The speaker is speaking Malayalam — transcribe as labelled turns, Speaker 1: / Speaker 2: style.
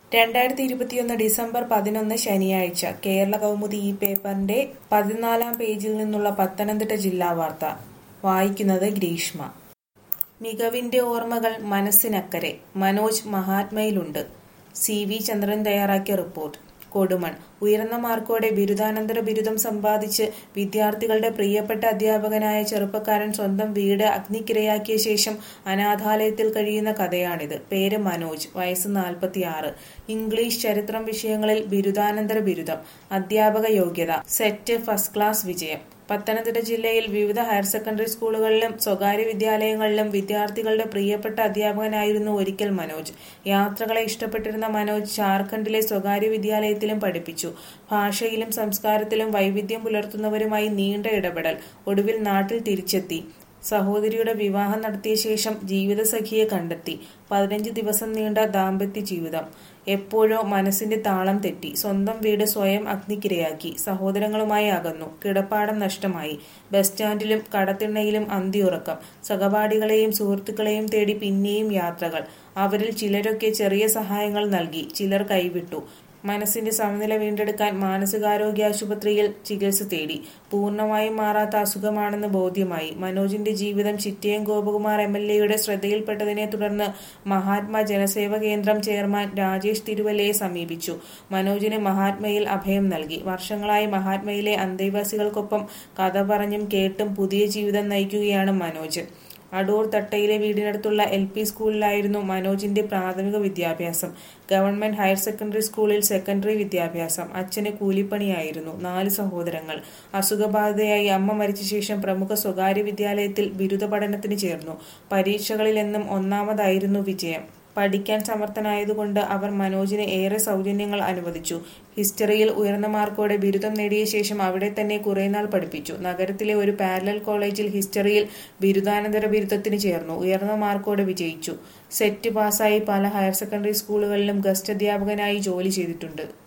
Speaker 1: രണ്ടായിരത്തി ഇരുപത്തിയൊന്ന് ഡിസംബർ പതിനൊന്ന് ശനിയാഴ്ച കേരള കൗമുദി ഈ പേപ്പറിന്റെ പതിനാലാം പേജിൽ നിന്നുള്ള പത്തനംതിട്ട ജില്ലാ വാർത്ത വായിക്കുന്നത് ഗ്രീഷ്മ മികവിന്റെ ഓർമ്മകൾ മനസ്സിനക്കരെ മനോജ് മഹാത്മയിലുണ്ട് സി വി ചന്ദ്രൻ തയ്യാറാക്കിയ റിപ്പോർട്ട് കൊടുമൺ ഉയർന്ന മാർക്കോടെ ബിരുദാനന്തര ബിരുദം സമ്പാദിച്ച് വിദ്യാർത്ഥികളുടെ പ്രിയപ്പെട്ട അധ്യാപകനായ ചെറുപ്പക്കാരൻ സ്വന്തം വീട് അഗ്നിക്കിരയാക്കിയ ശേഷം അനാഥാലയത്തിൽ കഴിയുന്ന കഥയാണിത് പേര് മനോജ് വയസ്സ് നാൽപ്പത്തിയാറ് ഇംഗ്ലീഷ് ചരിത്രം വിഷയങ്ങളിൽ ബിരുദാനന്തര ബിരുദം അധ്യാപക യോഗ്യത സെറ്റ് ഫസ്റ്റ് ക്ലാസ് വിജയം പത്തനംതിട്ട ജില്ലയിൽ വിവിധ ഹയർ സെക്കൻഡറി സ്കൂളുകളിലും സ്വകാര്യ വിദ്യാലയങ്ങളിലും വിദ്യാർത്ഥികളുടെ പ്രിയപ്പെട്ട അധ്യാപകനായിരുന്നു ഒരിക്കൽ മനോജ് യാത്രകളെ ഇഷ്ടപ്പെട്ടിരുന്ന മനോജ് ജാർഖണ്ഡിലെ സ്വകാര്യ വിദ്യാലയത്തിലും പഠിപ്പിച്ചു ഭാഷയിലും സംസ്കാരത്തിലും വൈവിധ്യം പുലർത്തുന്നവരുമായി നീണ്ട ഇടപെടൽ ഒടുവിൽ നാട്ടിൽ തിരിച്ചെത്തി സഹോദരിയുടെ വിവാഹം നടത്തിയ ശേഷം ജീവിതസഖിയെ കണ്ടെത്തി പതിനഞ്ച് ദിവസം നീണ്ട ദാമ്പത്യ ജീവിതം എപ്പോഴോ മനസ്സിന്റെ താളം തെറ്റി സ്വന്തം വീട് സ്വയം അഗ്നിക്കിരയാക്കി സഹോദരങ്ങളുമായി അകന്നു കിടപ്പാടം നഷ്ടമായി ബസ് സ്റ്റാൻഡിലും കടത്തിണ്ണയിലും അന്തിയുറക്കം സഹപാഠികളെയും സുഹൃത്തുക്കളെയും തേടി പിന്നെയും യാത്രകൾ അവരിൽ ചിലരൊക്കെ ചെറിയ സഹായങ്ങൾ നൽകി ചിലർ കൈവിട്ടു മനസ്സിന്റെ സമനില വീണ്ടെടുക്കാൻ മാനസികാരോഗ്യ ആശുപത്രിയിൽ ചികിത്സ തേടി പൂർണ്ണമായും മാറാത്ത അസുഖമാണെന്ന് ബോധ്യമായി മനോജിന്റെ ജീവിതം ചിറ്റയം ഗോപകുമാർ എം എൽ എയുടെ ശ്രദ്ധയിൽപ്പെട്ടതിനെ തുടർന്ന് മഹാത്മാ ജനസേവ കേന്ദ്രം ചെയർമാൻ രാജേഷ് തിരുവല്ലയെ സമീപിച്ചു മനോജിന് മഹാത്മയിൽ അഭയം നൽകി വർഷങ്ങളായി മഹാത്മയിലെ അന്തേവാസികൾക്കൊപ്പം കഥ പറഞ്ഞും കേട്ടും പുതിയ ജീവിതം നയിക്കുകയാണ് മനോജ് അടൂർ തട്ടയിലെ വീടിനടുത്തുള്ള എൽ പി സ്കൂളിലായിരുന്നു മനോജിന്റെ പ്രാഥമിക വിദ്യാഭ്യാസം ഗവൺമെന്റ് ഹയർ സെക്കൻഡറി സ്കൂളിൽ സെക്കൻഡറി വിദ്യാഭ്യാസം അച്ഛന് കൂലിപ്പണിയായിരുന്നു നാല് സഹോദരങ്ങൾ അസുഖബാധിതയായി അമ്മ മരിച്ച ശേഷം പ്രമുഖ സ്വകാര്യ വിദ്യാലയത്തിൽ ബിരുദ പഠനത്തിന് ചേർന്നു പരീക്ഷകളിലെന്നും ഒന്നാമതായിരുന്നു വിജയം പഠിക്കാൻ സമർത്ഥനായതുകൊണ്ട് അവർ മനോജിന് ഏറെ സൗജന്യങ്ങൾ അനുവദിച്ചു ഹിസ്റ്ററിയിൽ ഉയർന്ന മാർക്കോടെ ബിരുദം നേടിയ ശേഷം അവിടെ തന്നെ കുറേനാൾ പഠിപ്പിച്ചു നഗരത്തിലെ ഒരു പാരലൽ കോളേജിൽ ഹിസ്റ്ററിയിൽ ബിരുദാനന്തര ബിരുദത്തിന് ചേർന്നു ഉയർന്ന മാർക്കോടെ വിജയിച്ചു സെറ്റ് പാസ്സായി പല ഹയർ സെക്കൻഡറി സ്കൂളുകളിലും ഗസ്റ്റ് അധ്യാപകനായി ജോലി ചെയ്തിട്ടുണ്ട്